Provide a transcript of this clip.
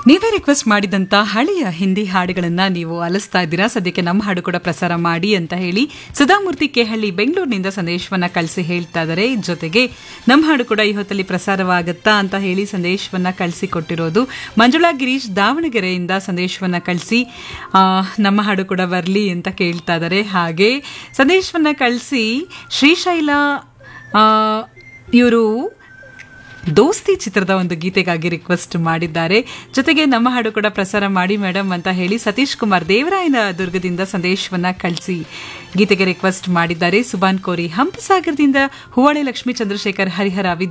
ನೀವೇ ರಿಕ್ವೆಸ್ಟ್ ಮಾಡಿದಂತ ಹಳೆಯ ಹಿಂದಿ ಹಾಡುಗಳನ್ನ ನೀವು ಆಲಿಸ್ತಾ ಇದ್ದೀರಾ ಸದ್ಯಕ್ಕೆ ನಮ್ಮ ಹಾಡು ಕೂಡ ಪ್ರಸಾರ ಮಾಡಿ ಅಂತ ಹೇಳಿ ಸುಧಾಮೂರ್ತಿ ಕೆಹಳ್ಳಿ ಬೆಂಗಳೂರಿನಿಂದ ಸಂದೇಶವನ್ನ ಕಳಿಸಿ ಹೇಳ್ತಾ ಇದ್ದಾರೆ ಜೊತೆಗೆ ನಮ್ಮ ಹಾಡು ಕೂಡ ಈ ಹೊತ್ತಲ್ಲಿ ಪ್ರಸಾರವಾಗುತ್ತಾ ಅಂತ ಹೇಳಿ ಸಂದೇಶವನ್ನ ಕಳಿಸಿ ಕೊಟ್ಟಿರೋದು ಮಂಜುಳಾ ಗಿರೀಶ್ ದಾವಣಗೆರೆಯಿಂದ ಸಂದೇಶವನ್ನ ಕಳಿಸಿ ನಮ್ಮ ಹಾಡು ಕೂಡ ಬರಲಿ ಅಂತ ಕೇಳ್ತಾ ಇದ್ದಾರೆ ಹಾಗೆ ಸಂದೇಶವನ್ನ ಕಳಿಸಿ ಶ್ರೀಶೈಲ ಇವರು ದೋಸ್ತಿ ಚಿತ್ರದ ಒಂದು ಗೀತೆಗಾಗಿ ರಿಕ್ವೆಸ್ಟ್ ಮಾಡಿದ್ದಾರೆ ಜೊತೆಗೆ ನಮ್ಮ ಹಾಡು ಕೂಡ ಪ್ರಸಾರ ಮಾಡಿ ಮೇಡಮ್ ಅಂತ ಹೇಳಿ ಸತೀಶ್ ಕುಮಾರ್ ದೇವರಾಯನ ದುರ್ಗದಿಂದ ಸಂದೇಶವನ್ನ ಕಳಿಸಿ ಗೀತೆಗೆ ರಿಕ್ವೆಸ್ಟ್ ಮಾಡಿದ್ದಾರೆ ಸುಬಾನ್ ಕೋರಿ ಹಂಪಸಾಗರದಿಂದ ಹೂವಳೆ ಲಕ್ಷ್ಮೀ ಚಂದ್ರಶೇಖರ್ ಹರಿಹರ